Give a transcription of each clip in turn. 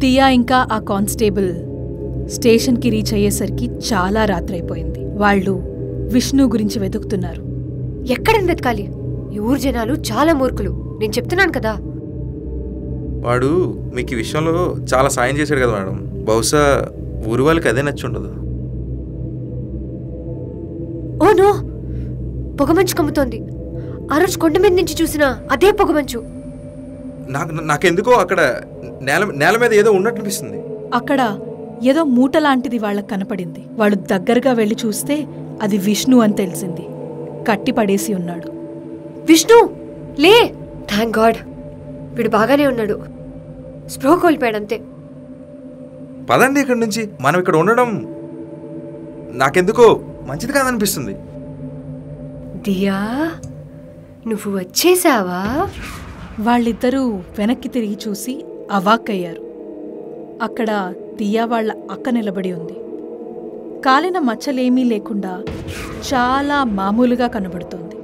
దియా ఇంకా ఆ కానిస్టేబుల్ స్టేషన్కి రీచ్ అయ్యేసరికి చాలా రాత్రైపోయింది వాళ్ళు విష్ణు గురించి వెతుకుతున్నారు ఎక్కడని వెతకాలి ఈ ఊరు జనాలు చాలా మూర్ఖులు నేను చెప్తున్నాను కదా వాడు మీకు ఈ విషయంలో చాలా సాయం చేశాడు కదా మేడం బహుశా ఊరి వాళ్ళకి అదే నచ్చి ఉండదు ఓ నో పొగమంచు కమ్ముతోంది ఆ రోజు కొండ మీద నుంచి చూసిన అదే పొగమంచు నాకు నాకెందుకో అక్కడ నేల నేల మీద ఏదో ఉన్నట్టు అనిపిస్తుంది అక్కడ ఏదో మూట లాంటిది వాళ్ళకి కనపడింది వాళ్ళు దగ్గరగా వెళ్ళి చూస్తే అది విష్ణు అని తెలిసింది కట్టి పడేసి ఉన్నాడు విష్ణు లే థ్యాంక్ గాడ్ వీడు బాగానే ఉన్నాడు స్ప్రో కోల్పోయాడంతే పదండి ఇక్కడి నుంచి మనం ఇక్కడ ఉండడం నాకెందుకో మంచిది కాదనిపిస్తుంది దియా నువ్వు వచ్చేసావా వాళ్ళిద్దరూ వెనక్కి తిరిగి చూసి అవాక్కయ్యారు అక్కడ దియా వాళ్ళ అక్క నిలబడి ఉంది కాలిన మచ్చలేమీ లేకుండా చాలా మామూలుగా కనబడుతోంది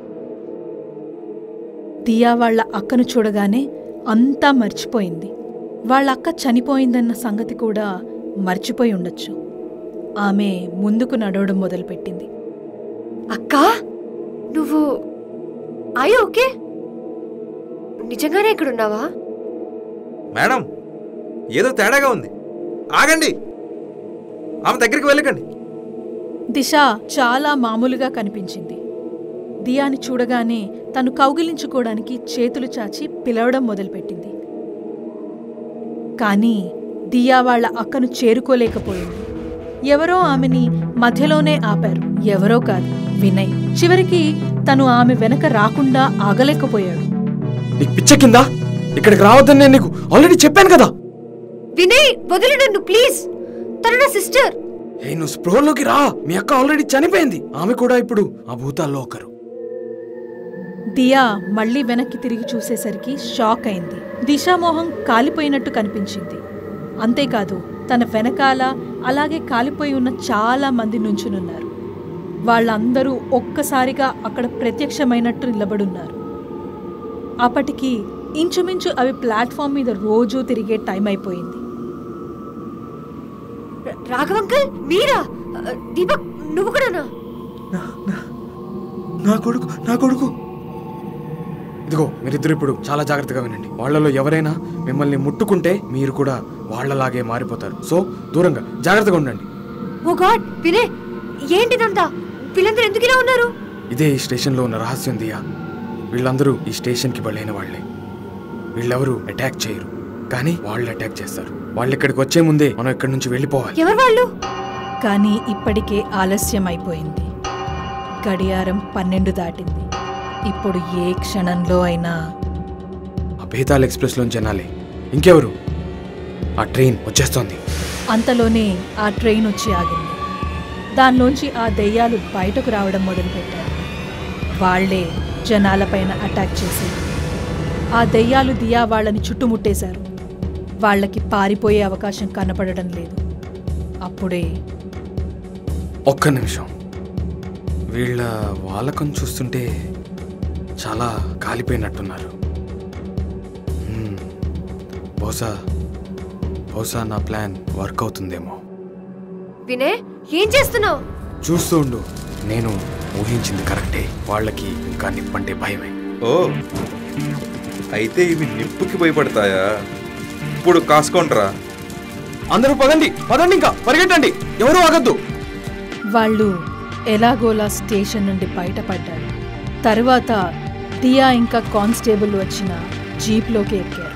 దియా వాళ్ళ అక్కను చూడగానే అంతా మర్చిపోయింది వాళ్ళ అక్క చనిపోయిందన్న సంగతి కూడా మర్చిపోయి ఉండొచ్చు ఆమె ముందుకు నడవడం మొదలుపెట్టింది అక్కా నువ్వు అయ్యో ఓకే నిజంగానే ఇక్కడ ఉన్నావా మేడం ఏదో తేడాగా ఉంది ఆగండి ఆమె దగ్గరికి వెళ్ళకండి దిశ చాలా మామూలుగా కనిపించింది దియాని చూడగానే తను కౌగిలించుకోవడానికి చేతులు చాచి పిలవడం మొదలుపెట్టింది కానీ దియా వాళ్ళ అక్కను చేరుకోలేకపోయింది ఎవరో ఆమెని మధ్యలోనే ఆపారు ఎవరో కాదు వినయ్ చివరికి తను ఆమె వెనక రాకుండా ఆగలేకపోయాడు నీకు పిచ్చ కింద ఇక్కడికి రావద్దని నేను నీకు ఆల్రెడీ చెప్పాను కదా వినయ్ వదిలి నన్ను ప్లీజ్ తన నా సిస్టర్ ఏ నువ్వు స్ప్రోలోకి రా మీ అక్క ఆల్రెడీ చనిపోయింది ఆమె కూడా ఇప్పుడు ఆ భూతాల్లో ఒకరు దియా మళ్ళీ వెనక్కి తిరిగి చూసేసరికి షాక్ అయింది దిశామోహం కాలిపోయినట్టు కనిపించింది అంతేకాదు తన వెనకాల అలాగే కాలిపోయి ఉన్న చాలా మంది నుంచునున్నారు వాళ్ళందరూ ఒక్కసారిగా అక్కడ ప్రత్యక్షమైనట్టు నిలబడున్నారు అప్పటికి ఇంచుమించు అవి ప్లాట్ఫామ్ మీద రోజూ తిరిగే టైం అయిపోయింది రాఘవంకల్ మీరా ఆ, దీపక్ నువ్వు కూడానా నా కొడుకు నా కొడుకు ఇదిగో మీరిద్దరు ఇప్పుడు చాలా జాగ్రత్తగా వినండి వాళ్ళలో ఎవరైనా మిమ్మల్ని ముట్టుకుంటే మీరు కూడా వాళ్ళలాగే మారిపోతారు సో దూరంగా జాగ్రత్తగా ఉండండి ఓ గాడ్ వినయ్ ఏంటిదంతా వీళ్ళందరూ ఎందుకు ఇలా ఉన్నారు ఇదే ఈ స్టేషన్లో ఉన్న రహస్యం దియా వీళ్ళందరూ ఈ స్టేషన్కి బలైన వాళ్ళే వీళ్ళెవరూ అటాక్ చేయరు కానీ వాళ్ళు అటాక్ చేస్తారు వాళ్ళు ఇక్కడికి వచ్చే ముందే మనం ఇక్కడి నుంచి వెళ్ళిపోవాలి ఎవరు వాళ్ళు కానీ ఇప్పటికే ఆలస్యం అయిపోయింది గడియారం పన్నెండు దాటింది ఇప్పుడు ఏ క్షణంలో అయినా ఆ బేతాల్ ఎక్స్ప్రెస్లోంచి జనాలే ఇంకెవరు ఆ ట్రైన్ వచ్చేస్తోంది అంతలోనే ఆ ట్రైన్ వచ్చి ఆగింది దానిలోంచి ఆ దెయ్యాలు బయటకు రావడం మొదలుపెట్టారు వాళ్లే జనాలపైన అటాక్ చేసి ఆ దెయ్యాలు దియా వాళ్ళని చుట్టుముట్టేశారు వాళ్ళకి పారిపోయే అవకాశం కనపడడం లేదు అప్పుడే ఒక్క నిమిషం వీళ్ళ వాలకం చూస్తుంటే చాలా కాలిపోయినట్టున్నారు హ్మ్, బహుశా బహుశా నా ప్లాన్ వర్క్ అవుతుందేమో వినయ్ ఏం చేస్తున్నావు చూస్తూ ఉండు నేను ఊహించింది కరెక్టే వాళ్ళకి ఇంకా నిప్పంటే భయమే ఓ అయితే ఇవి నిప్పుకి భయపడతాయా ఇప్పుడు కాసుకోండ్రా అందరూ పదండి పదండి ఇంకా పరిగెట్టండి ఎవరు ఆగద్దు వాళ్ళు ఎలాగోలా స్టేషన్ నుండి బయటపడ్డారు తరువాత దియా ఇంకా కానిస్టేబుల్ వచ్చిన జీప్లోకి ఎక్కారు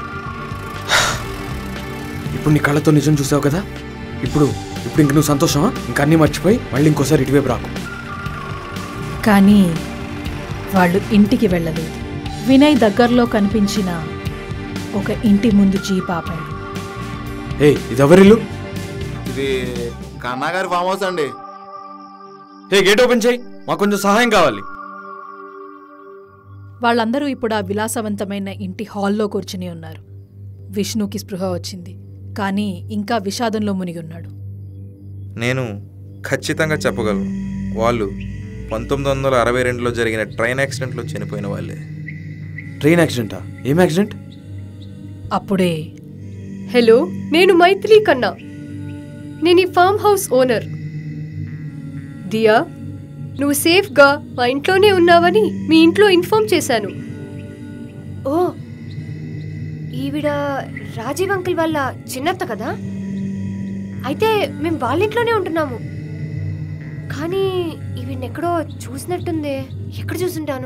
ఇప్పుడు నీ కళ్ళతో నిజం చూసావు కదా ఇప్పుడు ఇప్పుడు ఇంక నువ్వు సంతోషమా ఇంకా అన్నీ మర్చిపోయి మళ్ళీ ఇంకోసారి ఇటువైపు రాకు కానీ వాళ్ళు ఇంటికి వెళ్ళలేదు వినయ్ దగ్గరలో కనిపించిన ఒక ఇంటి ముందు జీప్ ఆపాడు ఏ ఇది ఎవరిల్లు ఇది కన్నా గారి ఫామ్ హౌస్ అండి హే గేట్ ఓపెన్ చేయి మాకు కొంచెం సహాయం కావాలి వాళ్ళందరూ ఇప్పుడు ఆ విలాసవంతమైన ఇంటి హాల్లో కూర్చుని ఉన్నారు విష్ణుకి స్పృహ వచ్చింది కానీ ఇంకా విషాదంలో మునిగి ఉన్నాడు నేను ఖచ్చితంగా చెప్పగలను వాళ్ళు పంతొమ్మిది వందల అరవై రెండులో జరిగిన ట్రైన్ యాక్సిడెంట్లో చనిపోయిన వాళ్ళే ట్రైన్ యాక్సిడెంటా ఏం యాక్సిడెంట్ అప్పుడే హలో నేను మైథిలి కన్నా నేను ఈ ఫామ్ హౌస్ ఓనర్ దియా నువ్వు సేఫ్గా మా ఇంట్లోనే ఉన్నావని మీ ఇంట్లో ఇన్ఫార్మ్ చేశాను ఓ ఈవిడ రాజీవ్ అంకుల్ వాళ్ళ చిన్నత్త కదా అయితే మేము వాళ్ళ ఇంట్లోనే ఉంటున్నాము కానీ ఈవిడ్ని ఎక్కడో చూసినట్టుందే ఎక్కడ చూసుంటాను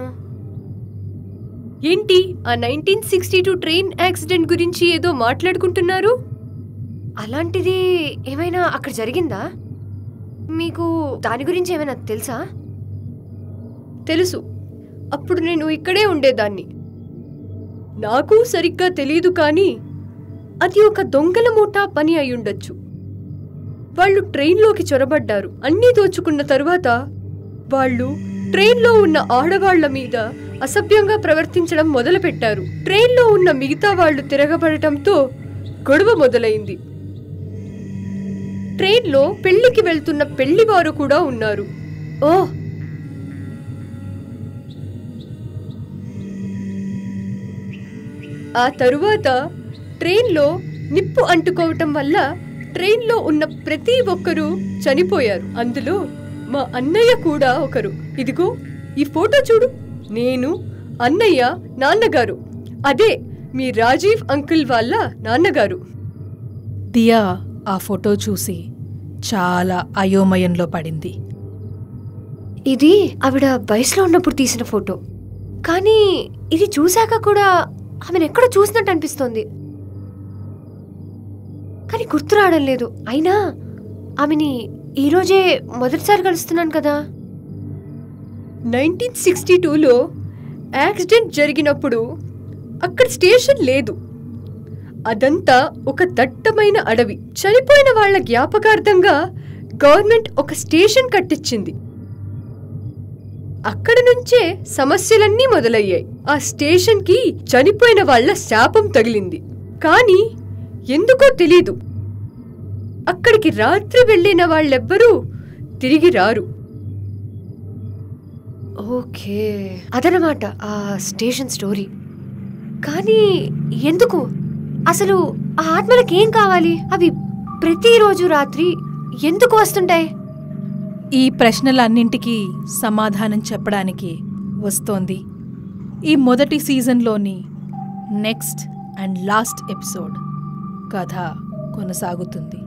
ఏంటి ఆ nineteen sixty two train accident గురించి ఏదో మాట్లాడుకుంటున్నారు అలాంటిది ఏమైనా అక్కడ జరిగిందా మీకు దాని గురించి ఏమైనా తెలుసా తెలుసు అప్పుడు నేను ఇక్కడే ఉండేదాన్ని నాకు సరిగ్గా తెలియదు కానీ అది ఒక దొంగల మూట పని అయ్యుండొచ్చు వాళ్ళు ట్రైన్లోకి చొరబడ్డారు అన్నీ దోచుకున్న తరువాత వాళ్ళు ట్రైన్లో ఉన్న ఆడవాళ్ల మీద అసభ్యంగా ప్రవర్తించడం మొదలుపెట్టారు ట్రైన్లో ఉన్న మిగతా వాళ్ళు తిరగబడటంతో గొడవ మొదలైంది ట్రైన్లో పెళ్లికి వెళ్తున్న పెళ్లివారు కూడా ఉన్నారు ఓ ఆ తరువాత ట్రైన్లో నిప్పు అంటుకోవటం వల్ల ట్రైన్లో ఉన్న ప్రతి ఒక్కరూ చనిపోయారు అందులో మా అన్నయ్య కూడా ఒకరు ఇదిగో ఈ ఫోటో చూడు నేను అన్నయ్య నాన్నగారు అదే మీ రాజీవ్ అంకుల్ వాళ్ళ నాన్నగారు దియా ఆ ఫోటో చూసి చాలా అయోమయంలో పడింది ఇది ఆవిడ వయసులో ఉన్నప్పుడు తీసిన ఫోటో కానీ ఇది చూశాక కూడా ఆమెను ఎక్కడో చూసినట్టు అనిపిస్తోంది కానీ గుర్తు రావడం లేదు అయినా ఆమెని ఈరోజే మొదటిసారి కలుస్తున్నాను కదా నైన్టీన్ సిక్స్టీ టూలో యాక్సిడెంట్ జరిగినప్పుడు అక్కడ స్టేషన్ లేదు అదంతా ఒక దట్టమైన అడవి చనిపోయిన వాళ్ళ జ్ఞాపకార్థంగా గవర్నమెంట్ ఒక స్టేషన్ కట్టించింది అక్కడ నుంచే సమస్యలన్నీ మొదలయ్యాయి ఆ స్టేషన్ కి చనిపోయిన వాళ్ళ శాపం తగిలింది కానీ ఎందుకో తెలీదు అక్కడికి రాత్రి వెళ్ళిన వాళ్ళెవ్వరూ తిరిగి రారు ఓకే అదనమాట ఆ స్టేషన్ స్టోరీ కానీ ఎందుకు అసలు ఆ ఆత్మలకి ఏం కావాలి అవి ప్రతిరోజు రాత్రి ఎందుకు వస్తుంటాయి ఈ ప్రశ్నలన్నింటికీ సమాధానం చెప్పడానికి వస్తోంది ఈ మొదటి సీజన్లోని నెక్స్ట్ అండ్ లాస్ట్ ఎపిసోడ్ కథ కొనసాగుతుంది